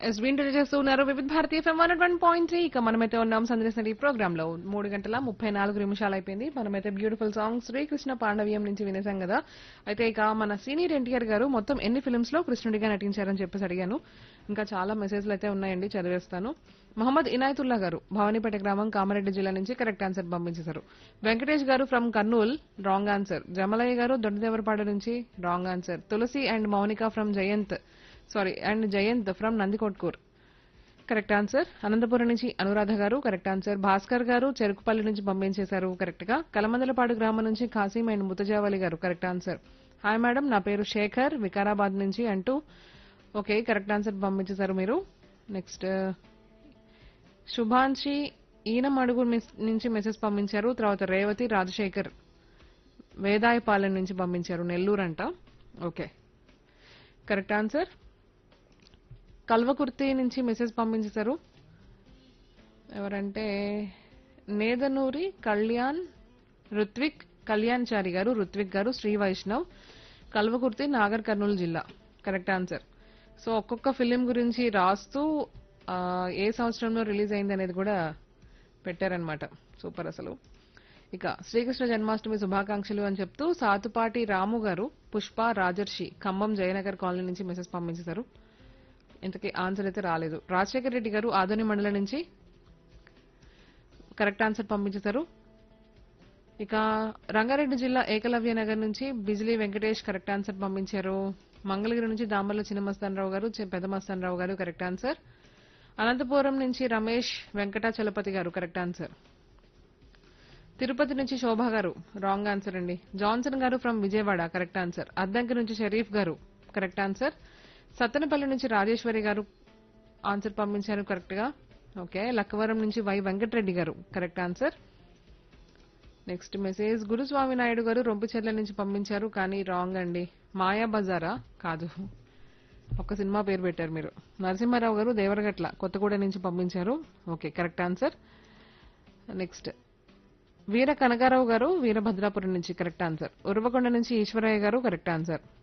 yes winter చేస్తూ ఉన్నారు Vividh Bharati FM one one point three ఇక మనమైతే ఉన్నాం సందర్శన ఈ ప్రోగ్రామ్ లో మూడు గంటల ముప్పై నాలుగు నిమిషాలు అయిపోయింది మనమైతే బ్యూటిఫుల్ సాంగ్ శ్రీకృష్ణ పాండవ్యం నుంచి వినేసాం కదా అయితే ఇక మన సీనియర్ ఎన్టీఆర్ గారు మొత్తం ఎన్ని ఫిల్మ్స్ లో కృష్ణుడిగా నటించారని చెప్పేసి అడిగాను ఇంకా చాలా మెసేజ్లు అయితే ఉన్నాయండి చదివేస్తాను మహమ్మద్ ఇనాయతుల్లా గారు భవానీపేట గ్రామం కామారెడ్డి జిల్లా నుంచి కరెక్ట్ ఆన్సర్ పంపించేశారు Venkatesh garu from Kurnool wrong answer Jamalaiah garu Doddadevarapadu నుంచి wrong answer Tulasi and Mounika from Jayanth sorry and Jayanth from Nandikotkur correct answer Anantapur నుంచి అనురాధ గారు కరెక్ట్ ఆన్సర్ భాస్కర్ గారు చెరుకుపల్లి నుంచి పంపించేశారు కరెక్ట్ గా కలమందలపాడు గ్రామం నుంచి ఖాసీం అండ్ ముతజావలి గారు కరెక్ట్ ఆన్సర్ హాయ్ మేడం నా పేరు శేఖర్ వికారాబాద్ నుంచి అంటూ ఓకే కరెక్ట్ ఆన్సర్ పంపించేశారు మీరు నెక్స్ట్ శుభాంశి ఈనం అడుగు మిస్- నుంచి మెసేజ్ పంపించారు తర్వాత రేవతి రాజశేఖర్ వేదాయపాలెం నుంచి పంపించారు నెల్లూరు అంట ఓకే కరెక్ట్ ఆన్సర్ కల్వకుర్తి నుంచి మెసేజ్ పంపించేశారు ఎవరంటే నేదనూరి కళ్యాణ్ రుత్విక్ కళ్యాణ్ చారి గారు రుత్విక్ గారు శ్రీ వైష్ణవ్ కల్వకుర్తి నాగర్ కర్నూలు జిల్లా కరెక్ట్ ఆన్సర్ సో ఒక్కొక్క ఫిలిం గురించి రాస్తూ ఆ, ఏ సంవత్సరంలో రిలీజ్ అయింది అనేది కూడా పెట్టారనమాట సూపర్ అసలు ఇక శ్రీకృష్ణ జన్మాష్టమి శుభాకాంక్షలు అని చెప్తూ సాతుపాటి రాము గారు పుష్ప రాజర్షి ఖమ్మం జయనగర్ కాలనీ నుంచి మెసేజ్ పంపించేశారు ఇంతకీ ఆన్సర్ అయితే రాలేదు రాజశేఖర్ రెడ్డి గారు ఆదోని మండలం నుంచి కరెక్ట్ ఆన్సర్ పంపించేశారు ఇక రంగారెడ్డి జిల్లా ఏకలవ్య నగర్ నుంచి బిజిలీ వెంకటేష్ కరెక్ట్ ఆన్సర్ పంపించారు మంగళగిరి నుంచి దామర్ల చిన్నమస్తానరావు గారు చి- పెద్దమస్తానరావు గారు కరెక్ట్ ఆన్సర్ అనంతపురం నుంచి రమేష్ వెంకటాచలపతి గారు కరెక్ట్ ఆన్సర్ తిరుపతి నుంచి శోభ గారు రాంగ్ ఆన్సర్ అండి Johnson garu from Vijayawada correct answer Addanki నుంచి షరీఫ్ గారు కరెక్ట్ ఆన్సర్ సత్తెనపల్లి నుంచి రాజేశ్వరి గారు ఆన్సర్ పంపించారు కరెక్ట్ గా ఓకే లక్కవరం నుంచి Y Venkatareddy garu correct answer next message Guruswamy Naidu garu Rompicherla నుంచి పంపించారు కానీ రాంగ్ అండి మాయా బజారా కాదు ఒక సినిమా పేరు పెట్టారు మీరు నరసింహారావు గారు దేవరగట్ల కొత్తగూడ నుంచి పంపించారు okay correct answer next Veera Kanakarao garu Veerabhadrapuram నుంచి కరెక్ట్ ఆన్సర్ ఉరవకొండ నుంచి ఈశ్వరయ్య గారు కరెక్ట్ ఆన్సర్